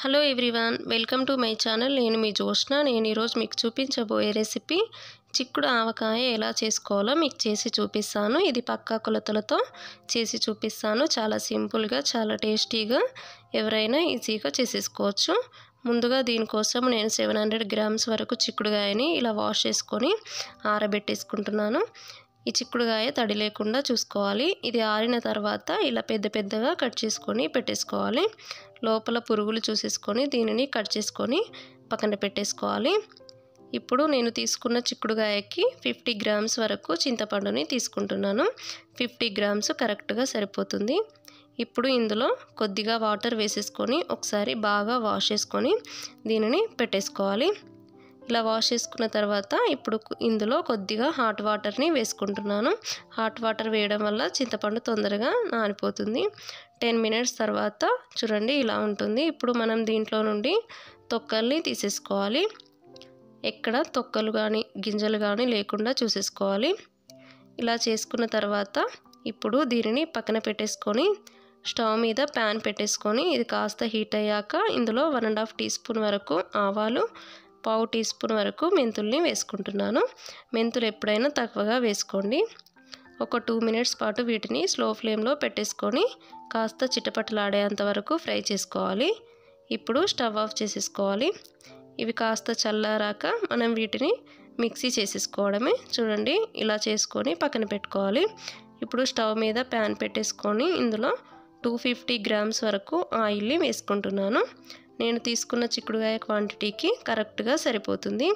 hello everyone welcome to my channel నేను మీ జోష్న నేను ఈరోజు మీకు చూపించబోయే రెసిపీ చిక్కుడు ఆవకాయ ఎలా చేసుకోవాలో మీకు చేసి చూపిస్తాను ఇది పక్కా కొలతలతో చేసి చూపిస్తాను చాలా సింపుల్గా చాలా టేస్టీగా ఎవరైనా ఈజీగా చేసేసుకోవచ్చు ముందుగా దీనికోసం నేను సెవెన్ హండ్రెడ్ గ్రామ్స్ వరకు చిక్కుడుగాయని ఇలా వాష్ చేసుకొని ఆరబెట్టేసుకుంటున్నాను ఈ చిక్కుడుగాయ తడి లేకుండా చూసుకోవాలి ఇది ఆరిన తర్వాత ఇలా పెద్ద పెద్దగా కట్ చేసుకొని పెట్టేసుకోవాలి లోపల పురుగులు చూసేసుకొని దీనిని కట్ చేసుకొని పక్కన పెట్టేసుకోవాలి ఇప్పుడు నేను తీసుకున్న చిక్కుడుగాయకి ఫిఫ్టీ గ్రామ్స్ వరకు చింతపండుని తీసుకుంటున్నాను ఫిఫ్టీ గ్రామ్స్ కరెక్ట్గా సరిపోతుంది ఇప్పుడు ఇందులో కొద్దిగా వాటర్ వేసేసుకొని ఒకసారి బాగా వాష్ చేసుకొని దీనిని పెట్టేసుకోవాలి ఇలా వాష్ చేసుకున్న తర్వాత ఇప్పుడు ఇందులో కొద్దిగా హాట్ వాటర్ని వేసుకుంటున్నాను హాట్ వాటర్ వేయడం వల్ల చింతపండు తొందరగా నానిపోతుంది టెన్ మినిట్స్ తర్వాత చూడండి ఇలా ఉంటుంది ఇప్పుడు మనం దీంట్లో నుండి తొక్కల్ని తీసేసుకోవాలి ఎక్కడ తొక్కలు కానీ గింజలు కానీ లేకుండా చూసేసుకోవాలి ఇలా చేసుకున్న తర్వాత ఇప్పుడు దీనిని పక్కన పెట్టేసుకొని స్టవ్ మీద ప్యాన్ పెట్టేసుకొని ఇది కాస్త హీట్ అయ్యాక ఇందులో one and half teaspoon వరకు ఆవాలు పావు టీ స్పూన్ వరకు మెంతుల్ని వేసుకుంటున్నాను మెంతులు ఎప్పుడైనా తక్కువగా వేసుకోండి ఒక టూ మినిట్స్ పాటు వీటిని స్లో ఫ్లేమ్లో పెట్టేసుకొని కాస్త చిటపటలాడేంత వరకు ఫ్రై చేసుకోవాలి ఇప్పుడు స్టవ్ ఆఫ్ చేసేసుకోవాలి ఇవి కాస్త చల్లారాక మనం వీటిని మిక్సీ చేసేసుకోవడమే చూడండి ఇలా చేసుకొని పక్కన పెట్టుకోవాలి ఇప్పుడు స్టవ్ మీద ప్యాన్ పెట్టేసుకొని ఇందులో టూ ఫిఫ్టీ గ్రామ్స్ వరకు ఆయిల్ని వేసుకుంటున్నాను నేను తీసుకున్న చిక్కుడుగాయ క్వాంటిటీకి కరెక్ట్గా సరిపోతుంది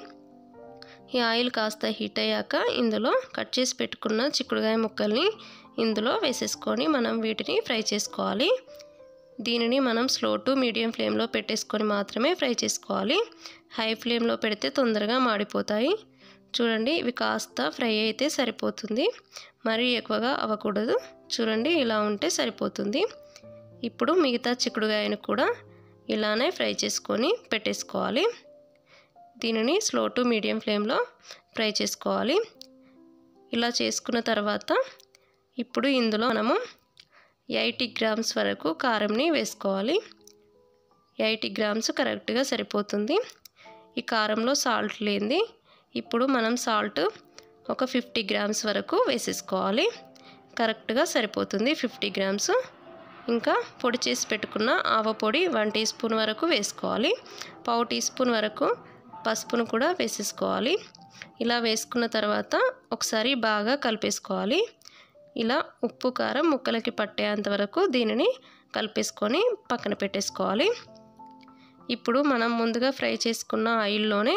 ఈ ఆయిల్ కాస్త హీట్ అయ్యాక ఇందులో కట్ చేసి పెట్టుకున్న చిక్కుడుగాయ ముక్కల్ని ఇందులో వేసేసుకొని మనం వీటిని ఫ్రై చేసుకోవాలి దీనిని మనం స్లో టు మీడియం ఫ్లేమ్లో పెట్టేసుకొని మాత్రమే ఫ్రై చేసుకోవాలి హై ఫ్లేమ్లో పెడితే తొందరగా మాడిపోతాయి చూడండి ఇవి కాస్త ఫ్రై అయితే సరిపోతుంది మరీ ఎక్కువగా అవ్వకూడదు చూడండి ఇలా ఉంటే సరిపోతుంది ఇప్పుడు మిగతా చిక్కుడుగాయను కూడా ఇలానే ఫ్రై చేసుకొని పెట్టేసుకోవాలి దీనిని స్లో టు మీడియం ఫ్లేమ్లో ఫ్రై చేసుకోవాలి ఇలా చేసుకున్న తర్వాత ఇప్పుడు ఇందులో మనము ఎయిటీ గ్రామ్స్ వరకు కారంని వేసుకోవాలి ఎయిటీ గ్రామ్స్ కరెక్ట్గా సరిపోతుంది ఈ కారంలో సాల్ట్ లేనిది ఇప్పుడు మనం సాల్ట్ ఒక ఫిఫ్టీ గ్రామ్స్ వరకు వేసేసుకోవాలి కరెక్ట్గా సరిపోతుంది ఫిఫ్టీ గ్రామ్స్ ఇంకా పొడి చేసి పెట్టుకున్న ఆవ పొడి వన్ టీ స్పూన్ వరకు వేసుకోవాలి పావు టీ స్పూన్ వరకు పసుపును కూడా వేసేసుకోవాలి ఇలా వేసుకున్న తర్వాత ఒకసారి బాగా కలిపేసుకోవాలి ఇలా ఉప్పు కారం ముక్కలకి పట్టేంత వరకు దీనిని కలిపేసుకొని పక్కన పెట్టేసుకోవాలి ఇప్పుడు మనం ముందుగా ఫ్రై చేసుకున్న ఆయిల్లోనే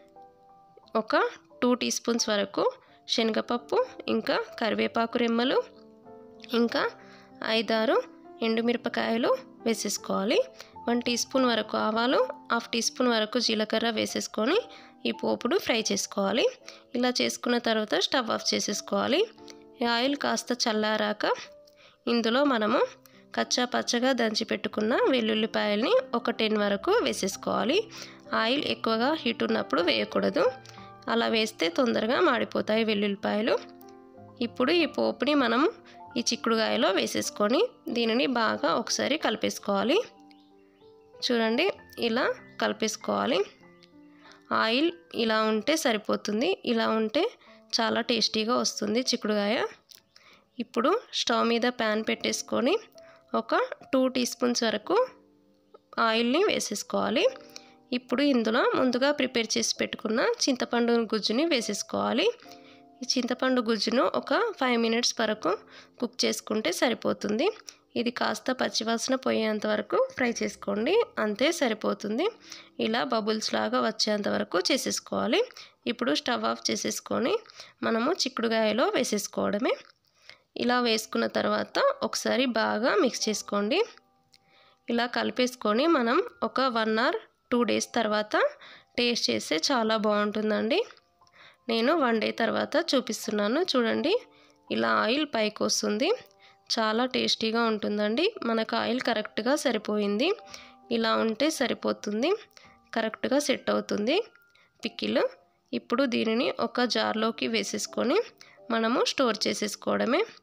ఒక టూ టీ స్పూన్స్ వరకు శనగపప్పు ఇంకా కరివేపాకు రెమ్మలు ఇంకా ఐదారు ఎండుమిరపకాయలు వేసేసుకోవాలి వన్ టీ స్పూన్ వరకు ఆవాలు హాఫ్ టీ స్పూన్ వరకు జీలకర్ర వేసేసుకొని ఈ పోపును ఫ్రై చేసుకోవాలి ఇలా చేసుకున్న తర్వాత స్టవ్ ఆఫ్ చేసేసుకోవాలి ఈ ఆయిల్ కాస్త చల్లారాక ఇందులో మనము కచ్చా పచ్చగా దంచి పెట్టుకున్న వెల్లుల్లిపాయల్ని ఒక టెన్ వరకు వేసేసుకోవాలి ఆయిల్ ఎక్కువగా హీట్ ఉన్నప్పుడు వేయకూడదు అలా వేస్తే తొందరగా మాడిపోతాయి వెల్లుల్లిపాయలు ఇప్పుడు ఈ పోపుని మనం ఈ చిక్కుడుగాయలో వేసేసుకొని దీనిని బాగా ఒకసారి కలిపేసుకోవాలి చూడండి ఇలా కలిపేసుకోవాలి ఆయిల్ ఇలా ఉంటే సరిపోతుంది ఇలా ఉంటే చాలా టేస్టీగా వస్తుంది చిక్కుడుగాయ ఇప్పుడు స్టవ్ మీద ప్యాన్ పెట్టేసుకొని ఒక టూ టీ స్పూన్స్ వరకు ఆయిల్ని వేసేసుకోవాలి ఇప్పుడు ఇందులో ముందుగా ప్రిపేర్ చేసి పెట్టుకున్న చింతపండు గుజ్జుని వేసేసుకోవాలి ఈ చింతపండు గుజ్జును ఒక ఫైవ్ మినిట్స్ వరకు కుక్ చేసుకుంటే సరిపోతుంది ఇది కాస్త పచ్చివాసన పోయేంత వరకు ఫ్రై చేసుకోండి అంతే సరిపోతుంది ఇలా బబుల్స్ లాగా వచ్చేంత వరకు చేసేసుకోవాలి ఇప్పుడు స్టవ్ ఆఫ్ చేసేసుకొని మనము చిక్కుడుగాయలో వేసేసుకోవడమే ఇలా వేసుకున్న తర్వాత ఒకసారి బాగా మిక్స్ చేసుకోండి ఇలా కలిపేసుకొని మనం ఒక వన్ అవర్ టూ డేస్ తర్వాత టేస్ట్ చేస్తే చాలా బాగుంటుందండి నేను వన్ డే తర్వాత చూపిస్తున్నాను చూడండి ఇలా ఆయిల్ పైకి వస్తుంది చాలా టేస్టీగా ఉంటుందండి మనకు ఆయిల్ కరెక్ట్గా సరిపోయింది ఇలా ఉంటే సరిపోతుంది కరెక్ట్గా సెట్ అవుతుంది పిక్కిలు ఇప్పుడు దీనిని ఒక జార్లోకి వేసేసుకొని మనము స్టోర్ చేసేసుకోవడమే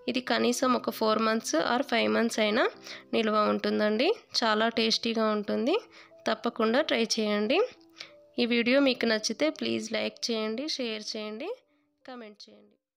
ఇది కనీసం ఒక four months or five months అయినా నిల్వ ఉంటుందండి చాలా టేస్టీగా ఉంటుంది తప్పకుండా ట్రై చేయండి ఈ వీడియో మీకు నచ్చితే ప్లీజ్ లైక్ చేయండి షేర్ చేయండి కమెంట్ చేయండి